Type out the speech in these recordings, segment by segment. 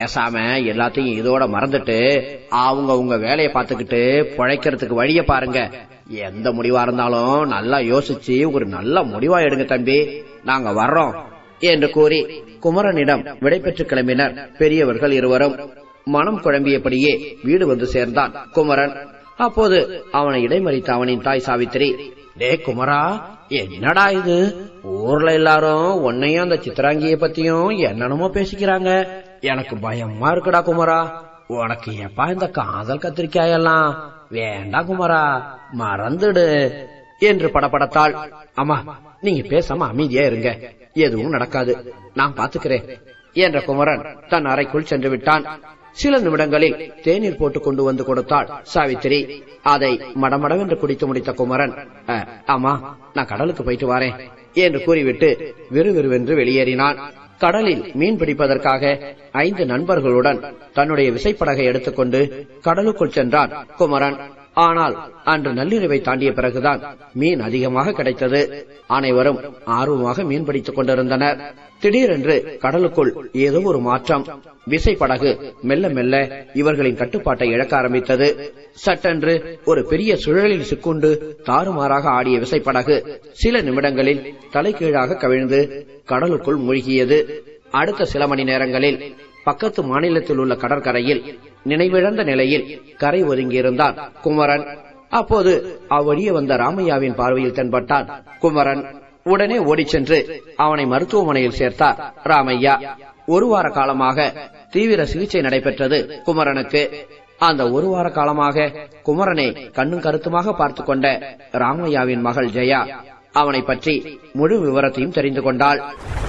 பேசாம எல்லாத்தையும் இதோட மறந்துட்டு அவங்க உங்க வேலையை பார்த்துக்கிட்டு பிழைக்கிறதுக்கு வழிய பாருங்க எந்த முடிவா இருந்தாலும் நல்லா யோசிச்சு ஒரு நல்ல முடிவா எடுங்க தம்பி நாங்க வர்றோம் என்று கூறி குமரனிடம் விடைபெற்று கிளம்பினர் பெரியவர்கள் இருவரும் மனம் குழம்பியபடியே வீடு வந்து சேர்ந்தான் குமரன் அப்போது அவனை இடைமறித்த அவனின் தாய் சாவித்திரி டே குமரா என்னடா இது ஊர்ல எல்லாரும் உன்னையும் அந்த சித்ராங்கிய பத்தியும் என்னென்னமோ பேசிக்கிறாங்க எனக்கு பயமா இருக்குடா குமரா உனக்கு எப்பா இந்த காதல் கத்திரிக்காயெல்லாம் வேண்டாம் குமரா மறந்துடு என்று படபடத்தாள் அம்மா நீங்க பேசாம அமைதியா இருங்க எதுவும் நடக்காது நான் பாத்துக்கிறேன் என்ற குமரன் தன் அறைக்குள் சென்று விட்டான் சில நிமிடங்களில் தேநீர் போட்டு கொண்டு வந்து கொடுத்தாள் சாவித்திரி அதை மடமடவென்று குடித்து முடித்த குமரன் "அ, ஆமா நான் கடலுக்கு போயிட்டு வரேன் என்று கூறிவிட்டு விறுவிறுவென்று வெளியேறினான் கடலில் மீன் பிடிப்பதற்காக ஐந்து நண்பர்களுடன் தன்னுடைய விசைப்படகை எடுத்துக்கொண்டு கடலுக்குள் சென்றான் குமரன் ஆனால் அன்று நள்ளிரவை தாண்டிய பிறகுதான் மீன் அதிகமாக கிடைத்தது அனைவரும் ஆர்வமாக மீன் பிடித்துக் கொண்டிருந்தனர் திடீரென்று கடலுக்குள் ஏதோ ஒரு மாற்றம் விசைப்படகு மெல்ல மெல்ல இவர்களின் கட்டுப்பாட்டை இழக்க ஆரம்பித்தது சட்டென்று ஒரு பெரிய சுழலில் சிக்குண்டு தாறுமாறாக ஆடிய விசைப்படகு சில நிமிடங்களில் தலைகீழாக கவிழ்ந்து கடலுக்குள் மூழ்கியது அடுத்த சில மணி நேரங்களில் பக்கத்து மாநிலத்தில் உள்ள கடற்கரையில் நினைவிழந்த நிலையில் கரை ஒதுங்கியிருந்தான் குமரன் அப்போது அவ்வழியே வந்த ராமையாவின் பார்வையில் தென்பட்டான் குமரன் உடனே ஓடிச் சென்று அவனை மருத்துவமனையில் சேர்த்தார் ராமையா ஒரு வார காலமாக தீவிர சிகிச்சை நடைபெற்றது குமரனுக்கு அந்த ஒரு வார காலமாக குமரனை கண்ணும் கருத்துமாக பார்த்து கொண்ட ராமையாவின் மகள் ஜெயா அவனை பற்றி முழு விவரத்தையும் தெரிந்து கொண்டாள்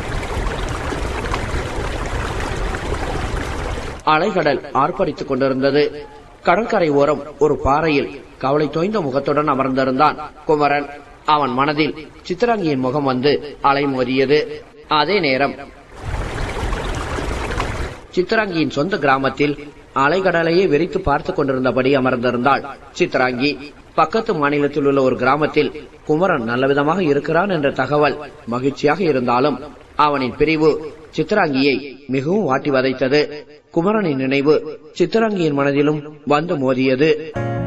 அலைகடல் ஆர்ப்பரித்துக் கொண்டிருந்தது கடற்கரை ஓரம் ஒரு பாறையில் கவலை தோய்ந்த முகத்துடன் அமர்ந்திருந்தான் குமரன் அவன் மனதில் சித்ராங்கியின் முகம் வந்து அலைமோதியது அதே நேரம் சித்ராங்கியின் சொந்த கிராமத்தில் அலைகடலையே வெறித்து பார்த்துக் கொண்டிருந்தபடி அமர்ந்திருந்தாள் சித்ராங்கி பக்கத்து மாநிலத்தில் உள்ள ஒரு கிராமத்தில் குமரன் நல்லவிதமாக இருக்கிறான் என்ற தகவல் மகிழ்ச்சியாக இருந்தாலும் அவனின் பிரிவு சித்ராங்கியை மிகவும் வாட்டி வதைத்தது குமரனின் நினைவு சித்ராங்கியின் மனதிலும் வந்து மோதியது